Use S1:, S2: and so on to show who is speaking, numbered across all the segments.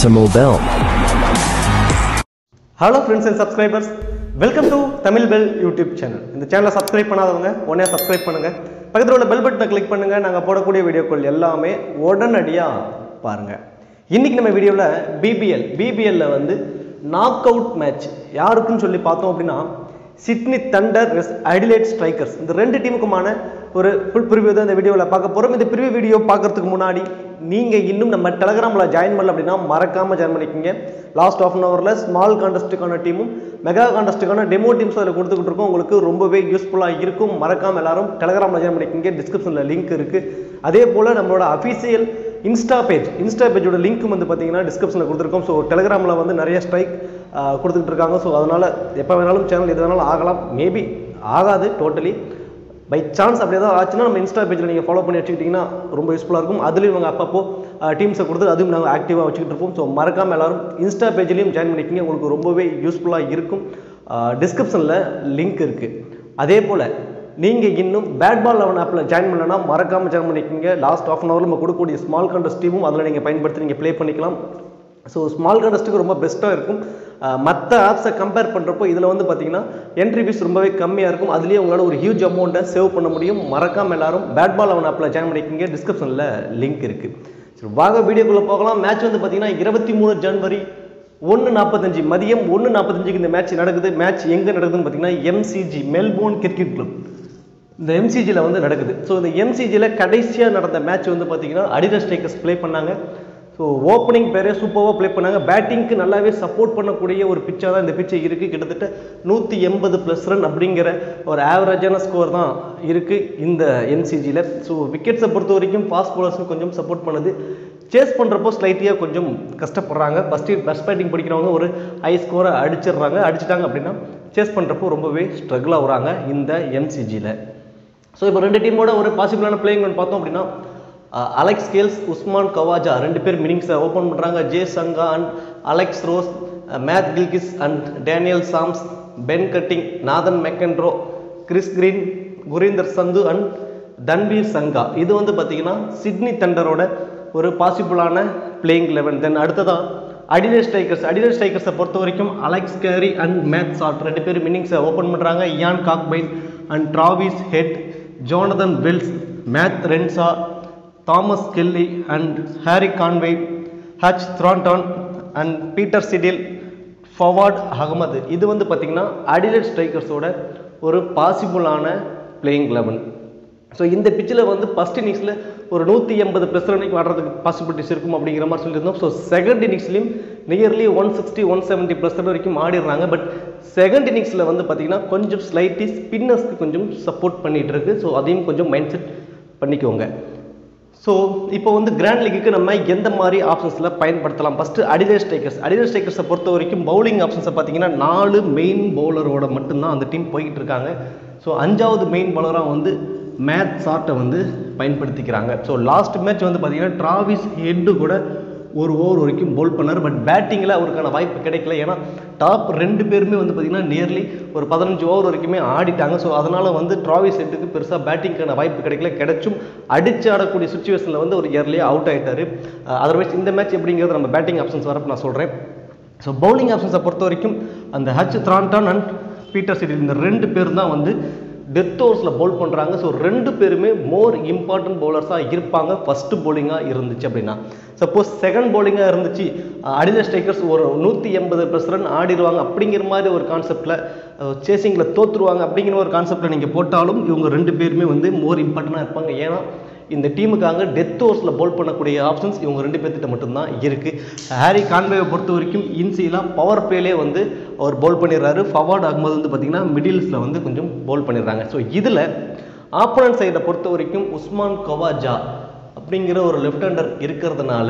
S1: Tamil Bell.
S2: Hello friends and subscribers welcome to Tamil Bell YouTube channel இந்த சேனலை subscribe பண்ணாதவங்க உடனே சப்ஸ்கிரைப் பண்ணுங்க பக்கத்தில் உள்ள பெல் பட்டனை கிளிக் பண்ணுங்க நாங்கள் போடக்கூடிய வீடியோக்கள் எல்லாமே உடனடியாக பாருங்க இன்னைக்கு நம்ம வீடியோவில் பிபிஎல் பிபிஎல்ல வந்து நாக் அவுட் மேட்ச் யாருக்குன்னு சொல்லி பார்த்தோம் அப்படின்னா Sydney Thunder vs Adelaide Strikers இந்த ரெண்டு டீமுக்குமான ஒரு ஃபுல் ப்ரிவியூ தான் இந்த வீடியோவில் பார்க்க போகிறோம் இந்த ப்ரிவியூ வீடியோ பார்க்கறதுக்கு முன்னாடி நீங்கள் இன்னும் நம்ம டெலகிராமில் ஜாயின் பண்ணல அப்படின்னா மறக்காமல் ஜாயின் பண்ணிக்கோங்க லாஸ்ட் ஆஃப் அன் ஹவரில் ஸ்மால் கான்டெஸ்ட்டுக்கான டீமும் மெகா கான்டெஸ்ட்டுக்கான டெமோ டீம்ஸ் அதில் கொடுத்துக்கிட்டு இருக்கோம் உங்களுக்கு ரொம்பவே யூஸ்ஃபுல்லாக இருக்கும் மறக்காமல் எல்லாரும் டெலகிராமில் ஜாயின் பண்ணிக்கோங்க டிஸ்கிரிப்ஷனில் லிங்க் இருக்குது அதே போல் நம்மளோட அஃபீஷியல் இன்ஸ்டா பேஜ் இன்ஸ்டா பேஜோட லிங்க்கும் வந்து பார்த்தீங்கன்னா டிஸ்கிரிப்ஷனில் கொடுத்துருக்கோம் ஸோ டெலகிராமில் வந்து நிறைய ஸ்ட்ரைக் கொடுத்துக்கிட்டு இருக்காங்க ஸோ அதனால் எப்போ வேணாலும் சேனல் எது வேணாலும் ஆகலாம் மேபி ஆகாது டோட்டலி பை சான்ஸ் அப்படி ஏதாவது ஆச்சுன்னா நம்ம இன்ஸ்டா பேஜில் நீங்கள் ஃபாலோ பண்ணி வச்சுக்கிட்டிங்கன்னா ரொம்ப யூஸ்ஃபுல்லாக இருக்கும் அதுலேயும் இவங்க அப்பப்போ டீம்ஸை கொடுத்து அதுவும் நாங்கள் ஆக்டிவாக வச்சுக்கிட்டு இருப்போம் ஸோ மறக்காமல் எல்லாரும் இன்ஸ்டா பேஜ்லேயும் ஜாயின் பண்ணிக்கிங்க உங்களுக்கு ரொம்பவே யூஸ்ஃபுல்லாக இருக்கும் டிஸ்கிரிப்ஷனில் லிங்க் இருக்குது அதே போல் நீங்கள் இன்னும் பேட் பால் லெவன் ஆப்பில் ஜாயின் பண்ணலன்னா மறக்காமல் ஜாயின் பண்ணிக்கோங்க லாஸ்ட் ஆஃப் அன் ஹவர் நம்ம கொடுக்கக்கூடிய ஸ்மால் கண்டஸ்ட் டீமும் அதில் நீங்கள் பயன்படுத்தி நீங்கள் ப்ளே பண்ணிக்கலாம் ஸோ ஸ்மால் கண்டஸ்ட்டுக்கு ரொம்ப பெஸ்ட்டாக இருக்கும் மற்ற ஆப்ஸை கம்பேர் பண்ணுறப்போ இதில் வந்து பார்த்தீங்கன்னா என்ட்ரி ஃபீஸ் ரொம்பவே கம்மியாக இருக்கும் அதுலேயே உங்களால் ஒரு ஹியூஜ் அமௌண்ட்டை சேவ் பண்ண முடியும் மறக்காமல் எல்லாரும் பேட் பால் லெவன் ஆப்பில் ஜாயின் பண்ணிக்கோங்க டிஸ்கிரிப்ஷனில் லிங்க் இருக்குது சரி வாங்க வீடியோக்குள்ளே போகலாம் மேட்ச் வந்து பார்த்தீங்கன்னா இருபத்தி மூணு ஜனவரி ஒன்று நாற்பத்தஞ்சு மதியம் ஒன்று நாற்பத்தஞ்சுக்கு இந்த மேட்ச் நடக்குது மேட்ச் எங்கே நடக்குதுன்னு பார்த்தீங்கன்னா எம்சிஜி மெல்போர்ன் கிரிக்கெட் கிளப் இந்த எம்சிஜியில் வந்து நடக்குது ஸோ இந்த எம்சிஜியில் கடைசியாக நடந்த மேட்ச் வந்து பார்த்தீங்கன்னா அடிடஸ் ஸ்ட்ரைக்கர்ஸ் ப்ளே பண்ணாங்க ஸோ ஓப்பனிங் பேரே சூப்பராக ப்ளே பண்ணாங்க பேட்டிங்க்கு நல்லாவே சப்போர்ட் பண்ணக்கூடிய ஒரு பிச்சாக தான் இந்த பிச்சை இருக்குது கிட்டத்தட்ட நூற்றி எண்பது ப்ளஸ் ரன் அப்படிங்கிற ஒரு ஆவரேஜான ஸ்கோர் தான் இருக்குது இந்த எம்சிஜியில் ஸோ விக்கெட்ஸை பொறுத்த வரைக்கும் ஃபாஸ்ட் பவுலர்ஸுக்கு கொஞ்சம் சப்போர்ட் பண்ணுது சேஸ் பண்ணுறப்போ ஸ்லைட்டியாக கொஞ்சம் கஷ்டப்படுறாங்க ஃபஸ்ட்டு பெஸ்ட் பேட்டிங் படிக்கிறவங்க ஒரு ஹை ஸ்கோரை அடிச்சிடுறாங்க அடிச்சிட்டாங்க அப்படின்னா சேஸ் பண்ணுறப்போ ரொம்பவே ஸ்ட்ரகிள் ஆகுறாங்க இந்த எம்சிஜியில் ஸோ இப்போ ரெண்டு டீமோட ஒரு பாசிபிளான பிளேயிங் பார்த்தோம் அப்படின்னா அலெக்ஸ் கேல்ஸ் உஸ்மான் கவாஜா ரெண்டு பேர் மினிங்ஸை ஓப்பன் பண்ணுறாங்க J Sangha and Alex Ross Matt Gilkes and Daniel Sams Ben Cutting Nathan McAndrew Chris Green Gurinder Sandhu and Tanveer சங்கா இது வந்து பார்த்தீங்கன்னா சிட்னி தண்டரோட ஒரு பாசிபிளான பிளேயிங் லெவன் தென் அடுத்ததான் அடிலேட் ஸ்ட்ரைக்கர்ஸ் அடிலேட் ஸ்ட்ரைக்கர்ஸை பொறுத்த வரைக்கும் Alex Carey and Matt Short ரெண்டு பேர் மினிங்ஸை ஓப்பன் பண்ணுறாங்க Ian Cockbain and Travis Head Jonathan Wells Matt Renshaw Thomas Kelly and Harry Conway H Thornton and Peter Siddle Fawad Ahmed இது வந்து பார்த்திங்கன்னா அடிலேட் ஸ்ட்ரைக்கர்ஸோட ஒரு பாசிபிளான பிளேயிங் லெவன் ஸோ இந்த பிச்சில் வந்து ஃபஸ்ட் இன்னிங்ஸில் ஒரு நூற்றி எண்பது ப்ளஸ் ரன்னைக்கு ஆடுறதுக்கு பாசிபிலிட்டிஸ் இருக்கும் அப்படிங்கிற மாதிரி சொல்லியிருந்தோம் ஸோ செகண்ட் இன்னிங்ஸ்லையும் nearly one sixty one seventy plus run வரைக்கும் ஆடிடுறாங்க பட் செகண்ட் இன்னிங்ஸில் வந்து பார்த்தீங்கன்னா கொஞ்சம் ஸ்லைட்லி ஸ்பின்னர்ஸ்க்கு கொஞ்சம் சப்போர்ட் பண்ணிகிட்டு இருக்கு ஸோ அதையும் கொஞ்சம் மைண்ட் செட் பண்ணிக்கோங்க ஸோ இப்போ வந்து கிராண்ட் லீக்குக்கு நம்ம எந்த மாதிரி ஆப்ஷன்ஸில் பயன்படுத்தலாம் ஃபஸ்ட்டு அடிலே ஸ்ட்ரைக்கர்ஸ் அடிலே ஸ்ட்ரைக்கர்ஸை பொறுத்த வரைக்கும் பவுலிங் ஆப்ஷன்ஸை பார்த்தீங்கன்னா நாலு மெயின் பவுலரோட மட்டும்தான் அந்த டீம் போய்கிட்டு இருக்காங்க ஸோ அஞ்சாவது மெயின் பவுலராக வந்து மேத் சார்ட்டை வந்து பயன்படுத்திக்கிறாங்க ஸோ லாஸ்ட் மேட்ச் வந்து பார்த்தீங்கன்னா ட்ராவிஸ் ஹெட்டு கூட ஒரு ஓவர் வரைக்கும் போல் பண்ணார் பட் பேட்டிங்கில் அவருக்கான வாய்ப்பு கிடைக்கல ஏன்னா டாப் ரெண்டு பேருமே வந்து பார்த்திங்கன்னா நியர்லி ஒரு பதினஞ்சு ஓவர் வரைக்குமே ஆடிட்டாங்க ஸோ அதனால் வந்து ட்ராவிஸ் ஹெட்டுக்கு பெருசாக பேட்டிங்க்கான வாய்ப்பு கிடைக்கல கிடைச்சும் அடிச்சு ஆடக்கூடிய சுச்சுவேஷனில் வந்து ஒரு இயர்லியாக அவுட் ஆகிட்டார் அதர்வைஸ் இந்த மேட்ச் எப்படிங்கிறது நம்ம பேட்டிங் ஆப்ஷன்ஸ் வரப்போ நான் சொல்கிறேன் ஸோ பவுலிங் ஆப்ஷன்ஸை பொறுத்த வரைக்கும் அந்த H Thornton and Peter Siddle இந்த ரெண்டு பேர் தான் வந்து டெத் ஓவர்ஸில் பவுல் பண்ணுறாங்க ஸோ ரெண்டு பேருமே மோர் இம்பார்ட்டன்ட் பவுலர்ஸாக இருப்பாங்க ஃபஸ்ட்டு பவுலிங்காக இருந்துச்சு அப்படின்னா சப்போஸ் செகண்ட் பவுலிங்காக இருந்துச்சு அடித ஸ்ட்ரைக்கர்ஸ் ஒரு நூற்றி எண்பது ப்ளஸ் ரன் ஆடிடுவாங்க அப்படிங்கிற மாதிரி ஒரு கான்செப்டில் சேசிங்கில் தோற்றுருவாங்க அப்படிங்கிற ஒரு கான்செப்டில் நீங்கள் போட்டாலும் இவங்க ரெண்டு பேருமே வந்து மோர் இம்பார்ட்டண்ட்டாக இருப்பாங்க ஏன்னா இந்த டீமுக்காக டெத் ஓவர்ஸில் பவுல் பண்ணக்கூடிய ஆப்ஷன்ஸ் இவங்க ரெண்டு பேர்த்திட்ட மட்டும்தான் இருக்குது ஹாரி கான்வேவை பொறுத்த வரைக்கும் இன்சிலாம் பவர் பிளேலே வந்து அவர் பவுல் பண்ணிடுறாரு ஃபவார்ட் அகமது வந்து பார்த்திங்கன்னா மிடில்ஸில் வந்து கொஞ்சம் பவுல் பண்ணிடுறாங்க ஸோ இதில் ஆப்போனன்ட் சைடை பொறுத்த வரைக்கும் உஸ்மான் கவாஜா அப்படிங்கிற ஒரு லெஃப்ட் ஹேண்டர் இருக்கிறதுனால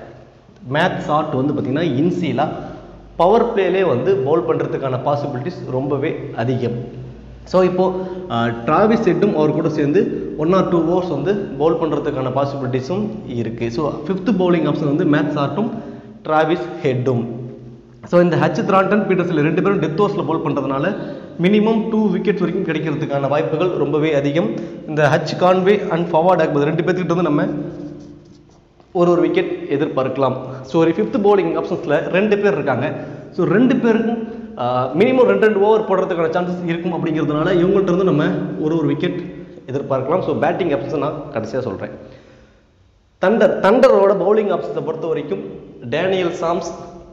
S2: மேத் ஷாட் வந்து பார்த்திங்கன்னா இன்சிலாம் பவர் பிளேலே வந்து பவுல் பண்ணுறதுக்கான பாசிபிலிட்டிஸ் ரொம்பவே அதிகம் ஸோ இப்போது ட்ராவிஸ் ஹெட்டும் அவர் கூட சேர்ந்து ஒன் ஆர் டூ ஓவர்ஸ் வந்து பவுல் பண்ணுறதுக்கான பாசிபிலிட்டிஸும் இருக்குது ஸோ ஃபிஃப்த் பவுலிங் ஆப்ஷன் வந்து மேத்ஸ் ஆர்ட்டும் ட்ராவிஸ் ஹெட்டும் ஸோ இந்த ஹச் த்ராண்டன் பீட்டர்ஸில் ரெண்டு பேரும் டெத் ஓவர்ஸில் பவுல் பண்ணுறதுனால மினிமம் டூ விக்கெட்ஸ் வரைக்கும் கிடைக்கிறதுக்கான வாய்ப்புகள் ரொம்பவே அதிகம் இந்த ஹச் கான்வே அண்ட் ஃபவார்ட் அக்பது ரெண்டு பேர்த்துக்கிட்ட வந்து நம்ம ஒரு ஒரு விக்கெட் எதிர்பார்க்கலாம் ஸோ ஒரு ஃபிஃப்த் bowling ஆப்ஷன்ஸில் ரெண்டு பேர் இருக்காங்க ஸோ ரெண்டு பேருக்கும் மினிமம் ரெண்டு ரெண்டு ஓவர் போடுறதுக்கான சான்சஸ் இருக்கும் அப்படிங்கிறதுனால இவங்கள்ட்ட இருந்து நம்ம ஒரு ஒரு விக்கெட் எதிர்பார்க்கலாம் ஸோ பேட்டிங் ஆப்ஷன்ஸை நான் கடைசியாக சொல்கிறேன் தண்டர் தண்டரோட பவுலிங் ஆப்ஷன்ஸை பொறுத்த வரைக்கும் Daniel Sams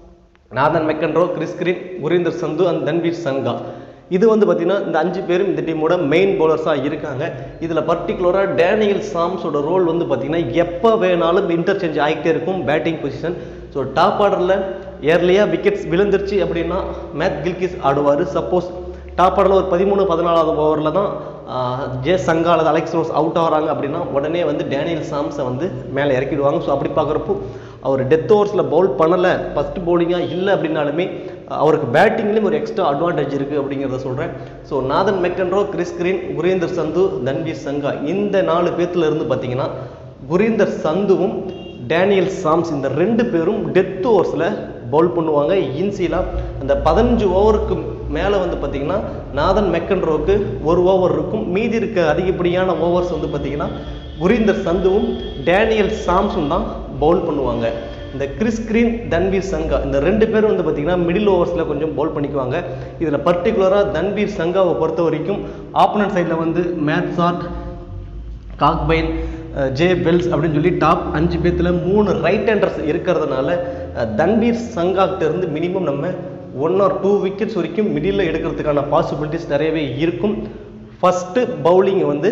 S2: Nathan McAndrew Chris Green Gurinder Sandhu and Tanveer சங்கா இது வந்து பார்த்தீங்கன்னா இந்த அஞ்சு பேரும் இந்த டீமோட மெயின் பவுலர்ஸாக இருக்காங்க இதில் பர்டிகுலராக டேனியல் சாம்ஸோட ரோல் வந்து பார்த்தீங்கன்னா எப்போ வேணாலும் இன்டர்சேஞ்ச் ஆகிட்டே இருக்கும் பேட்டிங் பொசிஷன் ஸோ டாப் ஆர்டரில் ஏர்லியாக விக்கெட்ஸ் விழுந்துருச்சு அப்படின்னா மேத் கில்கிஸ் ஆடுவார் சப்போஸ் டாப் ஆர்டரில் ஒரு பதிமூணு பதினாலாவது ஓவரில் தான் ஆஹ், ஜே சங்கா அல்லது அலெக்ஸ் ரோஸ் அவுட் ஆகிறாங்க அப்படின்னா உடனே வந்து டேனியல் சாம்ஸை வந்து மேலே இறக்கிடுவாங்க ஸோ அப்படி பார்க்குறப்போ அவர் டெத் ஓவர்ஸில் பவுல் பண்ணலை ஃபஸ்ட் பவுலிங்காக இல்லை அப்படின்னாலுமே அஹ், அவருக்கு பேட்டிங்லேயும் ஒரு எக்ஸ்ட்ரா அட்வான்டேஜ் இருக்குது அப்படிங்கிறத சொல்கிறேன் so Nathan McAndrew Chris Green Gurinder Sandhu Tanveer சங்கா இந்த நாலு பேத்துல இருந்து பார்த்தீங்கன்னா குரீந்தர் சந்துவும் டேனியல் சாம்ஸ் இந்த ரெண்டு பேரும் டெத் ஓவர்ஸில் பவுல் பண்ணுவாங்க இன்சிலாக அந்த பதினஞ்சு ஓவருக்கு மேலே வந்து பார்த்தீங்கன்னா நாதன் மெக்கன்ரோவுக்கு ஒரு ஓவர் இருக்கும் மீதி இருக்க அதிகப்படியான ஓவர்ஸ் வந்து பார்த்தீங்கன்னா குரீந்தர் சந்துவும் டேனியல் சாம்ஸும் தான் பவுல் பண்ணுவாங்க இந்த கிறிஸ் கிரீன் தன்வீர் சங்கா இந்த ரெண்டு பேரும் வந்து பார்த்தீங்கன்னா மிடில் ஓவர்ஸில் கொஞ்சம் பவுல் பண்ணிக்குவாங்க இதில் பர்டிகுலராக தன்வீர் சங்காவை பொறுத்த வரைக்கும் ஆப்போனன்ட் சைடில் வந்து Matt Short Cockbain J Wells அப்படின்னு சொல்லி டாப் அஞ்சு பேத்துல மூணு ரைட் ஹேண்டர்ஸ் இருக்கிறதுனால அஹ், தன்வீர் சங்காக்கிட்ட இருந்து மினிமம் நம்ம ஒன் ஆர் டூ விக்கெட்ஸ் வரைக்கும் மிடில் எடுக்கிறதுக்கான பாசிபிலிட்டிஸ் நிறையவே இருக்கும் ஃபஸ்ட்டு பவுலிங் வந்து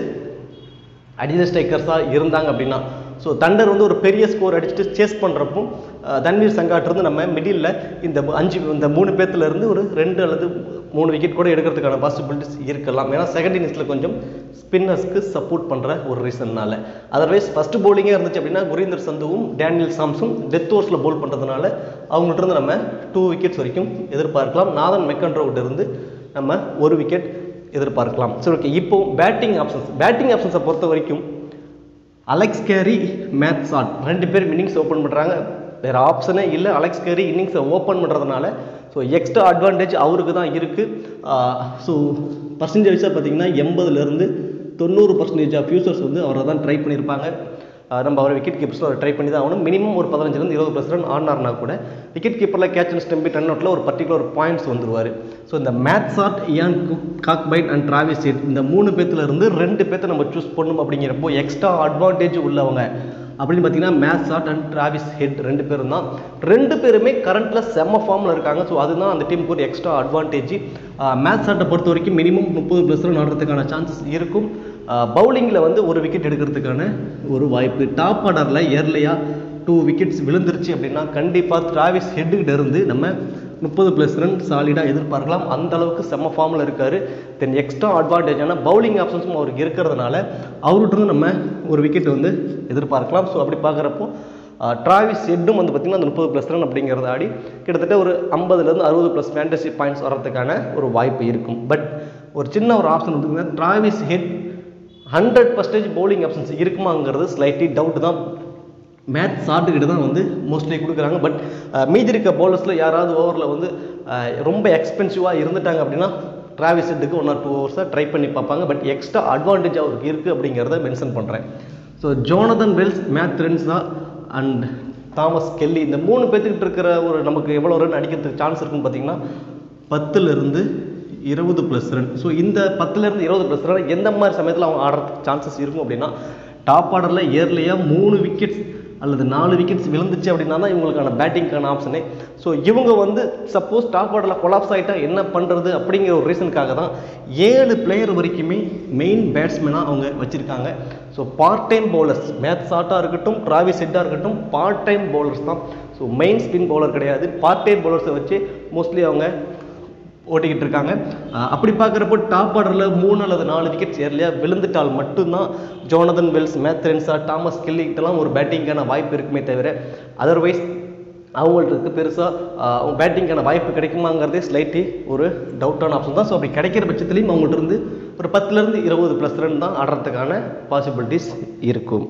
S2: அடிஷனல் ஸ்ட்ரைக்கர்ஸாக இருந்தாங்க அப்படின்னா ஸோ தண்டர் வந்து ஒரு பெரிய ஸ்கோர் அடிச்சுட்டு சேஸ் பண்ணுறப்போ தன்வீர் சங்காட்டிருந்து நம்ம மிடில் இந்த மு- அஞ்சு இந்த மூணு பேத்துல இருந்து ஒரு ரெண்டு அல்லது மூணு விக்கெட் கூட எடுக்கிறதுக்கான பாசிபிலிட்டிஸ் இருக்கலாம் ஏன்னா செகண்ட் இன்னிங்ஸில் கொஞ்சம் ஸ்பின்னர்ஸ்க்கு சப்போர்ட் பண்ணுற ஒரு ரீசன்னால அதர்வைஸ் ஃபர்ஸ்ட் bowling-ஏ இருந்துச்சு அப்படின்னா குரீந்தர் சந்துவும் டேனியல் சாம்ஸும் டெத் ஓவர்ஸில் பவுல் பண்ணுறதுனால அவங்கள்ட்ட இருந்து நம்ம டூ விக்கெட்ஸ் வரைக்கும் எதிர்பார்க்கலாம் நாதன் மெக்கன்ட்ரோவிட்ட இருந்து நம்ம ஒரு விக்கெட் எதிர்பார்க்கலாம் சரி ஓகே இப்போ பேட்டிங் ஆப்ஷன்ஸ் பேட்டிங் ஆப்ஷன்ஸை பொறுத்த வரைக்கும் அலெக்ஸ் கேரி மேத் ஷாட் ரெண்டு பேர் இன்னிங்ஸ் ஓப்பன் பண்ணுறாங்க வேறு ஆப்ஷனே இல்லை அலெக்ஸ் கேரி இன்னிங்ஸை ஓப்பன் பண்ணுறதுனால ஸோ எக்ஸ்ட்ரா அட்வான்டேஜ் அவருக்கு தான் இருக்குது ஸோ பர்சன்டேஜாக பார்த்தீங்கன்னா எண்பதுலேருந்து தொண்ணூறு பர்சன்டேஜ் ஆஃப் யூசர்ஸ் வந்து அவரை தான் ட்ரை பண்ணியிருப்பாங்க ஆஹ் நம்ம அவரை விக்கெட் கீப்பர்ஸில் அவர் ட்ரை பண்ணி தான் ஆகணும் மினிமம் ஒரு பதினஞ்சுலேருந்து இருபது ப்ளஸ் ரன் ஆடினார்னா கூட விக்கெட் கீப்பரில் கேட்ச் அண்ட் ஸ்டெம்பி ரன் அவுட்டில் ஒரு பர்டிகுலர் பாயிண்ட்ஸ் வந்துருவார் ஸோ இந்த மேத் ஷாட் இயான் குக் காக்பைட் அண்ட் டிராவிஸ் ஹெட் இந்த மூணு பேத்துல இருந்து ரெண்டு பேர்த்த நம்ம சூஸ் பண்ணணும் அப்படிங்கிறப்போ எக்ஸ்ட்ரா அட்வான்டேஜ் உள்ளவங்க அப்படின்னு பார்த்தீங்கன்னா Matt Short and Travis Head ரெண்டு பேரும் தான் ரெண்டு பேருமே கரண்ட்டில் செம்ம ஃபார்மில் இருக்காங்க ஸோ அதுதான் அந்த டீமுக்கு ஒரு எக்ஸ்ட்ரா அட்வான்டேஜ் மேத் ஷாட்டை பொறுத்த வரைக்கும் மினிமம் முப்பது ப்ளஸ் ரன் ஆடுறதுக்கான சான்சஸ் இருக்கும் பவுலிங்கில் வந்து ஒரு விக்கெட் எடுக்கிறதுக்கான ஒரு வாய்ப்பு டாப் ஆர்டரில் ஏர்லியாக டூ விக்கெட்ஸ் விழுந்துருச்சு அப்படின்னா கண்டிப்பாக டிராவிஸ் ஹெட்டுக்கிட்ட இருந்து நம்ம முப்பது ப்ளஸ் ரன் சாலிடாக எதிர்பார்க்கலாம் அந்த அளவுக்கு செம்ம ஃபார்மில் இருக்காரு தென் எக்ஸ்ட்ரா அட்வான்டேஜான பவுலிங் ஆப்ஷன்ஸும் அவருக்கு இருக்கிறதுனால அவர்கிட்ட இருந்து நம்ம ஒரு விக்கெட் வந்து எதிர்பார்க்கலாம் ஸோ அப்படி பார்க்குறப்போ டிராவிஸ் ஹெட்டும் வந்து பார்த்திங்கன்னா அந்த முப்பது ப்ளஸ் ரன் அப்படிங்கிறத ஆடி கிட்டத்தட்ட ஒரு ஐம்பதுலேருந்து அறுபது ப்ளஸ் ஃபேண்டசி பாயிண்ட்ஸ் வர்றதுக்கான ஒரு வாய்ப்பு இருக்கும் பட் ஒரு சின்ன ஒரு ஆப்ஷன் வந்து Travis Head hundred percentage bowling options இருக்குமாங்கிறது ஸ்லைட்லி டவுட் தான் மேத் ஷாட்டுக்கிட்ட தான் வந்து மோஸ்ட்லி கொடுக்குறாங்க பட் மீதி இருக்க பவுலர்ஸில் யாராவது ஓவரில் வந்து அஹ், ரொம்ப எக்ஸ்பென்சிவாக இருந்துட்டாங்க அப்படின்னா டிராவிஸ் ஹெட்டுக்கு ஒன் ஆர் டூ ஹவர்ஸாக ட்ரை பண்ணி பார்ப்பாங்க பட் எக்ஸ்ட்ரா அட்வான்டேஜ் அவருக்கு இருக்குது அப்படிங்கிறத மென்ஷன் பண்ணுறேன் so Jonathan Wells Matt Renshaw and Thomas Kelly இந்த மூணு பேர்த்துக்கிட்ட இருக்கிற ஒரு நமக்கு எவ்வளோ ரன் அடிக்கிறதுக்கு சான்ஸ் இருக்குன்னு பார்த்தீங்கன்னா பத்துலேருந்து இருபது ப்ளஸ் ரன் ஸோ இந்த பத்துலேருந்து இருபது ப்ளஸ் ரன் எந்த மாதிரி சமயத்தில் அவங்க ஆடுறதுக்கு சான்சஸ் இருக்கும் அப்படின்னா டாப் ஆர்டரில் இயர்லியாக மூணு விக்கெட்ஸ் அல்லது நாலு விக்கெட்ஸ் விழுந்துச்சு அப்படின்னா தான் இவங்களுக்கான பேட்டிங்க்கான ஆப்ஷனே ஸோ இவங்க வந்து சப்போஸ் டாப் ஆர்டரில் கொலாப்ஸ் ஆகிட்டா என்ன பண்ணுறது அப்படிங்கிற ஒரு ரீசனுக்காக தான் ஏழு பிளேயர் வரைக்குமே மெயின் பேட்ஸ்மேனாக அவங்க வச்சுருக்காங்க so part time bowlers Matt ஷாட்டாக இருக்கட்டும் டிராவிஸ் ஹெட்டாக இருக்கட்டும் பார்ட் டைம் பவுலர்ஸ் தான் ஸோ மெயின் ஸ்பின் பவுலர் கிடையாது பார்ட் டைம் பவுலர்ஸை வச்சு மோஸ்ட்லி அவங்க ஓட்டிக்கிட்டு இருக்காங்க அஹ் அப்படி பார்க்குறப்போ டாப் ஆர்டரில் மூணு அல்லது நாலு விக்கெட்ஸ் ஏர்லியாக விழுந்துட்டால் மட்டும்தான் ஜோனதன் வெல்ஸ் மேத்ரென்ஸா டாமஸ் கில்லிக்கிட்டலாம் ஒரு பேட்டிங்கான வாய்ப்பு இருக்குமே தவிர அதர்வைஸ் அவங்களுக்கு பெருசாக பேட்டிங்கான வாய்ப்பு கிடைக்குமாங்கிறதே ஸ்லைட்லி ஒரு டவுட்டான ஆப்ஷன் தான் ஸோ அப்படி கிடைக்கிற பட்சத்துலையும் அவங்கள்ட்ட இருந்து ஒரு பத்துலேருந்து இருபது ப்ளஸ் ரன் தான் ஆடுறதுக்கான பாசிபிலிட்டிஸ் இருக்கும்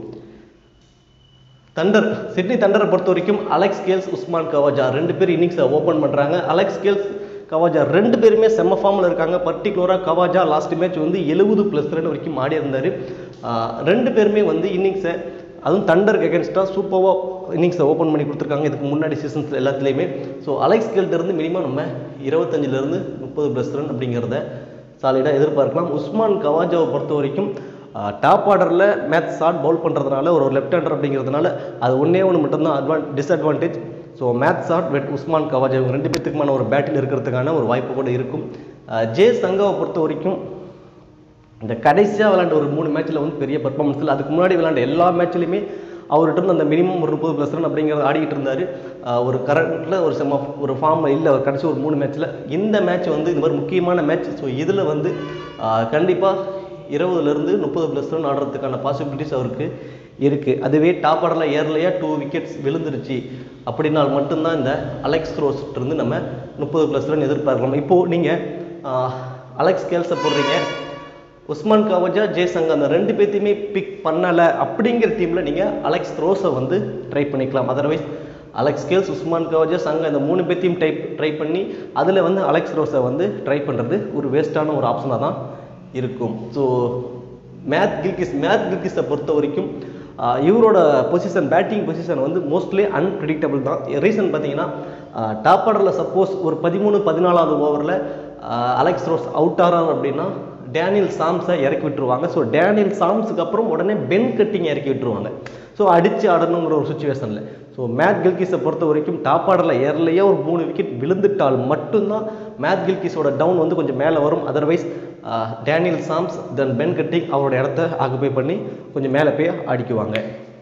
S2: தண்டர் சிட்னி தண்டரை பொறுத்த வரைக்கும் அலெக்ஸ் கேல்ஸ் உஸ்மான் கவாஜா ரெண்டு பேர் இன்னிங்ஸை ஓப்பன் பண்ணுறாங்க அலெக்ஸ் கேல்ஸ் கவாஜா ரெண்டு பேருமே செம்ம ஃபார்மில் இருக்காங்க பர்டிகுலராக கவாஜா லாஸ்ட் மேட்ச் வந்து எழுபது ப்ளஸ் ரன் வரைக்கும் ஆடி இருந்தார் ரெண்டு பேருமே வந்து இன்னிங்ஸை அதுவும் தண்டருக்கு எகென்ஸ்டாக சூப்பராக இன்னிங்ஸை ஓப்பன் பண்ணி கொடுத்துருக்காங்க இதுக்கு முன்னாடி சீசன்ஸ் எல்லாத்துலேயுமே ஸோ அலெக்ஸ் கெல்ட் இருந்து மினிமம் நம்ம இருபத்தஞ்சிலேருந்து முப்பது ப்ளஸ் ரன் அப்படிங்கிறத சாலிடாக எதிர்பார்க்கலாம் உஸ்மான் கவாஜாவை பொறுத்த வரைக்கும் டாப் ஆர்டரில் மேட்ச் ஷாட் பவுல் பண்ணுறதுனால ஒரு லெஃப்ட் ஹேண்டர் அப்படிங்கிறதுனால அது ஒன்றே ஒன்று மட்டும்தான் அட்வான் disadvantage so Matt Short Wade Usman Khawaja இவங்க ரெண்டு பேத்துக்குமான ஒரு பேட்டில் இருக்கிறதுக்கான ஒரு வாய்ப்பு கூட இருக்கும் அஹ் ஜே சங்காவை பொறுத்த வரைக்கும் இந்த கடைசியாக விளையாண்ட ஒரு மூணு மேட்ச்சில் வந்து பெரிய பர்ஃபார்மன்ஸ் இல்லை அதுக்கு முன்னாடி விளையாண்ட எல்லா மேட்ச்லையுமே அவர்கிட்ட இருந்து அந்த மினிமம் ஒரு முப்பது ப்ளஸ் ரன் அப்படிங்கிறத ஆடிக்கிட்டு இருந்தார் ஒரு கரண்ட்டில் ஒரு செம்ம ஒரு ஃபார்மில் இல்லை ஒரு கடைசி ஒரு மூணு மேட்ச்சில் இந்த மேட்ச் வந்து இந்த மாதிரி முக்கியமான மேட்ச் ஸோ இதில் வந்து கண்டிப்பாக இருபதுலேருந்து முப்பது ப்ளஸ் ரன் ஆடுறதுக்கான பாசிபிலிட்டிஸ் அவருக்கு இருக்குது அதுவே டாப் ஆர்டரில் ஏர்லையாக டூ விக்கெட்ஸ் விழுந்துருச்சு அப்படின்னால் மட்டும்தான் இந்த அலெக்ஸ் இருந்து நம்ம முப்பது ப்ளஸ் ரன் எதிர்பார்க்கலாம் இப்போது நீங்கள் அலெக்ஸ் கேல்ஸை போடுறீங்க உஸ்மான் கவஜா ஜே சங்கா அந்த ரெண்டு பேர்த்தையுமே பிக் பண்ணலை அப்படிங்கிற டீமில் நீங்கள் அலெக்ஸ் த்ரோஸை வந்து ட்ரை பண்ணிக்கலாம் otherwise Alex Hales Usman Khawaja Sangha இந்த மூணு பேர்த்தையும் டைப் ட்ரை பண்ணி அதில் வந்து அலெக்ஸ் ரோஸை வந்து ட்ரை பண்ணுறது ஒரு வேஸ்ட்டான ஒரு ஆப்ஷனாக தான் இருக்கும் ஸோ மேத் கில்கிஸ் மேத் கில்கிஸை பொறுத்த வரைக்கும் ஆஹ் இவரோட பொசிஷன் பேட்டிங் பொசிஷன் வந்து மோஸ்ட்லி அன்பிரிடிக்டபிள் தான் ரீசன் பார்த்தீங்கன்னா டாப் ஆர்டரில் சப்போஸ் ஒரு பதிமூணு பதினாலாவது ஓவரில் அலெக்ஸ் ரோஸ் அவுட் ஆகிறார் அப்படின்னா டேனியல் சாம்ஸை இறக்கி விட்டுருவாங்க ஸோ டேனியல் சாம்ஸுக்கு அப்புறம் உடனே பென் கட்டிங் இறக்கி விட்டுருவாங்க ஸோ அடித்து ஆடணுங்கிற ஒரு சுச்சுவேஷனில் ஸோ மேத் கில்கிஸை பொறுத்த வரைக்கும் டாப் ஆர்டரில் ஏர்லையே ஒரு மூணு விக்கெட் விழுந்துட்டால் மட்டும்தான் மேத் கில்கிஸோட டவுன் வந்து கொஞ்சம் மேலே வரும் otherwise Daniel Sams then Ben Cutting அவரோட இடத்த ஆக்குபை பண்ணி கொஞ்சம் மேலே போய் அடிக்குவாங்க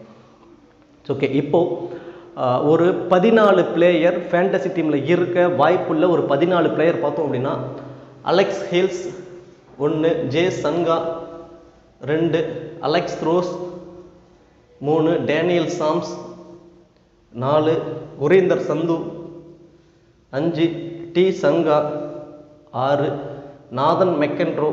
S2: ஓகே இப்போது ஒரு பதினாலு பிளேயர் ஃபேண்டசி டீமில் இருக்க வாய்ப்புள்ள ஒரு பதினாலு பிளேயர் பார்த்தோம் அப்படின்னா அலெக்ஸ் ஹில்ஸ் ஒன்று ஜே சங்கா ரெண்டு அலெக்ஸ் ரோஸ் மூணு டேனியல் சாம்ஸ் நாலு குரீந்தர் சந்து அஞ்சு டி சங்கா ஆறு நாதன் மெக்கன்ட்ரோ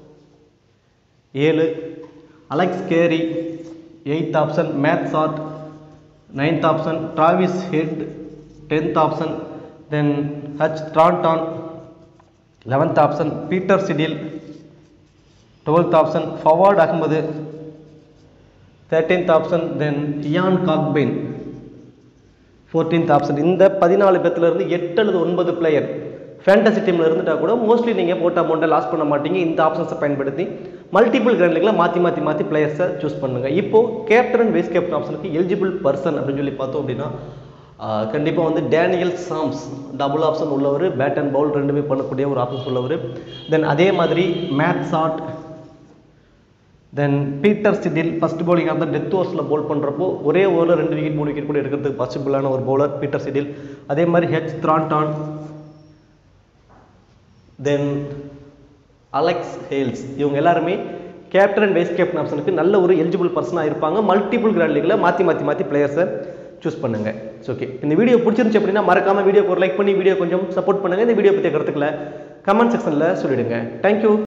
S2: ஏழு Alex Carey eight option Matt Short ninth option Travis Head tenth option then H Thornton eleventh option Peter Siddle twelfth option Fawad Ahmed thirteenth option then Ian Cockbain fourteenth option இந்த பதினாலு பேர்த்துலேருந்து எட்டு அல்லது ஒன்பது player fantasy டீமில் இருந்துட்டா கூட mostly நீங்கள் போட்ட அமௌண்ட்டை லாஸ் பண்ண மாட்டீங்க இந்த ஆப்ஷன்ஸை பயன்படுத்தி மல்டிபிள் கிராண்ட்லிங்கில் மாற்றி மாற்றி மாற்றி பிளேயர்ஸை சூஸ் பண்ணுங்கள் இப்போது கேப்டன் அண்ட் வைஸ் கேப்டன் ஆப்ஷனுக்கு எலிஜிபிள் பர்சன் அப்படின்னு சொல்லி பார்த்தோம் அப்படின்னா கண்டிப்பாக வந்து டேனியல் சாம்ஸ் டபுள் ஆப்ஷன் உள்ளவர் பேட் அண்ட் பவுல் ரெண்டுமே பண்ணக்கூடிய ஒரு ஆப்ஷன்ஸ் உள்ளவர் தென் அதே மாதிரி Matt Short then Peter Siddle first bowling அந்த டெத் ஓவர்ஸில் பவுல் பண்ணுறப்போ ஒரே ஓவரில் ரெண்டு விக்கெட் மூணு விக்கெட் கூட எடுக்கிறதுக்கு பாசிபிளான ஒரு பவுலர் பீட்டர் சிடில் அதே மாதிரி H Thornton then Alex Hales இவங்க எல்லாருமே கேப்டன் அண்ட் வைஸ் கேப்டன் ஆப்ஷனுக்கு நல்ல ஒரு எலிஜிபிள் பர்சனாக இருப்பாங்க மல்டிபிள் கிராண்ட் லீக்கில் மாற்றி மாற்றி மாற்றி பிளேயர்ஸை சூஸ் பண்ணுங்க ஓகே இந்த வீடியோ பிடிச்சிருந்துச்சு அப்படின்னா மறக்காம வீடியோக்கு ஒரு லைக் பண்ணி வீடியோ கொஞ்சம் சப்போர்ட் பண்ணுங்க இந்த வீடியோ பற்றிய கருத்துக்களை கமெண்ட் செக்ஷனில் சொல்லிடுங்க தேங்க்யூ